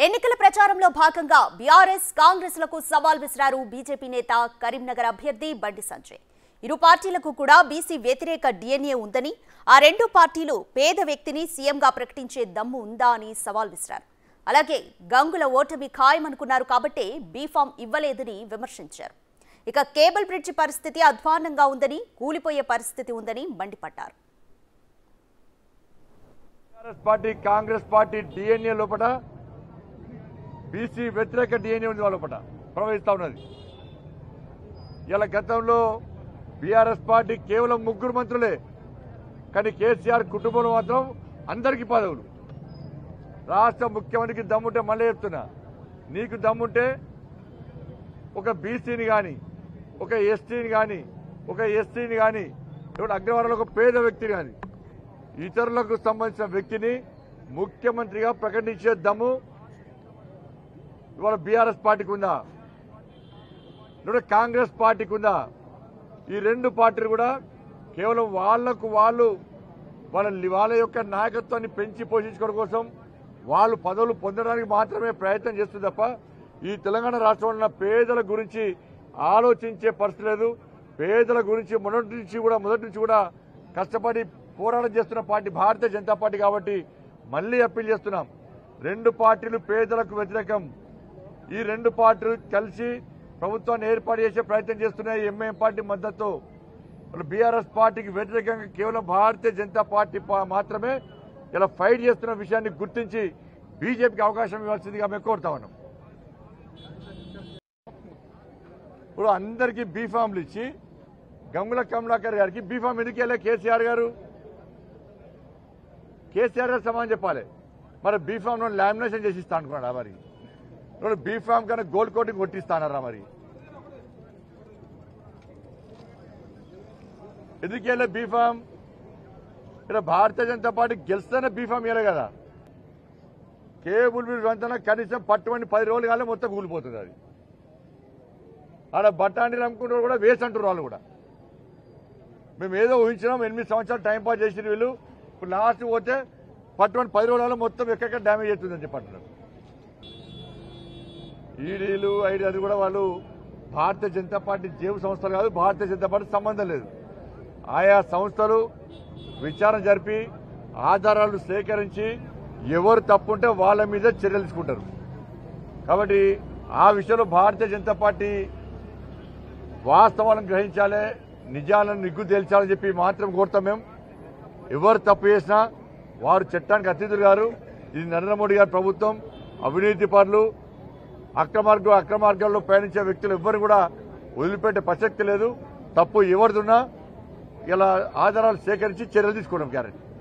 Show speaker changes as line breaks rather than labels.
ఎన్నికల ప్రచారంలో భాగంగా బీఆర్ఎస్ కాంగ్రెస్ లకు సవాల్ విసిరారు బీజేపీ నేత కరీంనగర్ అభ్యర్థి బండి సంజయ్ ఇరు పార్టీలకు కూడా బీసీ వ్యతిరేక డిఎన్ఏ ఉందని ఆ రెండు పార్టీలు పేద వ్యక్తిని సీఎంగా ప్రకటించే దమ్ము ఉందా అని సవాల్ విసిరారు అలాగే గంగుల ఓటమి ఖాయమనుకున్నారు కాబట్టే బీఫామ్ ఇవ్వలేదని విమర్శించారు ఇక కేబుల్ బ్రిడ్జి పరిస్థితి అధ్వాన్నంగా ఉందని కూలిపోయే పరిస్థితి ఉందని మండిపడ్డారు
Congress party Congress party DNA లోపల బీసీ వ్యతిరేక డిఎన్ఏ ఉంది వాళ్ళ లోపల ప్రవహిస్తా ఉన్నది ఇలా గతంలో బీఆర్ఎస్ పార్టీ కేవలం ముగ్గురు మంత్రులే కానీ కేసీఆర్ కుటుంబంలో మాత్రం అందరికీ పదవులు రాష్ట్ర ముఖ్యమంత్రికి దమ్ముంటే మళ్ళీ చెప్తున్నా నీకు దమ్ముంటే ఒక బీసీని కానీ ఒక ఎస్టీని కానీ ఒక ఎస్సీని కానీ ఇప్పుడు అగ్రవారంలో ఒక పేద వ్యక్తిని కానీ ఇతరులకు సంబంధించిన వ్యక్తిని ముఖ్యమంత్రిగా ప్రకటించే దమ్ము ఇవాళ బీఆర్ఎస్ పార్టీకి ఉందా లేదా కాంగ్రెస్ పార్టీకి ఉందా ఈ రెండు పార్టీలు కూడా కేవలం వాళ్లకు వాళ్ళు వాళ్ళ వాళ్ళ యొక్క నాయకత్వాన్ని పెంచి పోషించుకోవడం కోసం వాళ్ళు పదవులు పొందడానికి మాత్రమే ప్రయత్నం చేస్తుంది తప్ప ఈ తెలంగాణ రాష్ట్రంలో ఉన్న పేదల గురించి ఆలోచించే పరిస్థితి లేదు పేదల గురించి మొదటి నుంచి కూడా మొదటి నుంచి కూడా కష్టపడి పోరాటం చేస్తున్న పార్టీ భారతీయ జనతా పార్టీ కాబట్టి మళ్ళీ అప్పీల్ చేస్తున్నాం రెండు పార్టీలు పేదలకు వ్యతిరేకం ఈ రెండు పార్టీలు కలిసి ప్రభుత్వాన్ని ఏర్పాటు చేసే ప్రయత్నం చేస్తున్నాయి ఎంఐఎం పార్టీ మద్దతు బీఆర్ఎస్ పార్టీకి వ్యతిరేకంగా కేవలం భారతీయ జనతా పార్టీ పా- మాత్రమే ఇలా ఫైట్ చేస్తున్న విషయాన్ని గుర్తించి బీజేపీకి అవకాశం ఇవ్వాల్సిందిగా మేము కోరుతా ఉన్నాం ఇప్పుడు అందరికీ బీఫామ్లు ఇచ్చి గంగుల కమలాకర్ గారికి బీఫామ్ ఎందుకు వెళ్ళే కేసీఆర్ గారు కేసీఆర్ గారు సమాధానం చెప్పాలి మరి బీఫామ్ లామినేషన్ చేసి ఇస్తా అనుకున్నాడా మరి ఇప్పుడు బీఫామ్ కన్నా గోల్డ్ కోటింగ్ కొట్టిస్తానరా మరి ఎందుకు వెళ్ళే బీఫామ్ ఇక్కడ భారతీయ జనతా పార్టీ గెలిస్తేనే బీఫామ్ ఇవ్వలే కదా కేబుల్ బిల్ వంతన కనీసం పట్టుబడి పది రోజులు కాలే మొత్తం కూలిపోతుంది అది ఆడ బఠానీలు అమ్ముకుంటారు కూడా వేస్ట్ అంటారు వాళ్ళు కూడా మేము ఏదో ఊహించినాం ఎనిమిది సంవత్సరాలు టైం పాస్ చేసిన వీళ్ళు ఇప్పుడు లాస్ట్ పోతే పట్టుబడి పది రోజులలో మొత్తం ఎక్కడ డ్యామేజ్ అవుతుందని చెప్పి అంటున్నారు ఈడీలు ఐడి అది కూడా వాళ్ళు భారతీయ జనతా పార్టీ జేబు సంస్థలు కాదు భారతీయ జనతా పార్టీ సంబంధం లేదు ఆయా సంస్థలు విచారణ జరిపి ఆధారాలు సేకరించి ఎవరు తప్పుంటే వాళ్ళ మీద చర్యలు తీసుకుంటారు కాబట్టి ఆ విషయంలో భారతీయ జనతా పార్టీ వాస్తవాలను గ్రహించాలి నిజాలను నిగ్గు తేల్చాలని చెప్పి మాత్రం కోరుతాం మేము ఎవరు తప్పు చేసినా వారు చట్టానికి అతిథులు గారు ఇది నరేంద్ర మోడీ గారి ప్రభుత్వం అవినీతి పరులు అక్రమార్గ అక్రమార్గాల్లో పయనించే వ్యక్తులు ఎవ్వరు కూడా వదిలిపెట్టే ప్రసక్తి లేదు తప్పు ఎవరిదున్నా ఇలా ఆధారాలు సేకరించి చర్యలు తీసుకోవడం గ్యారెంటీ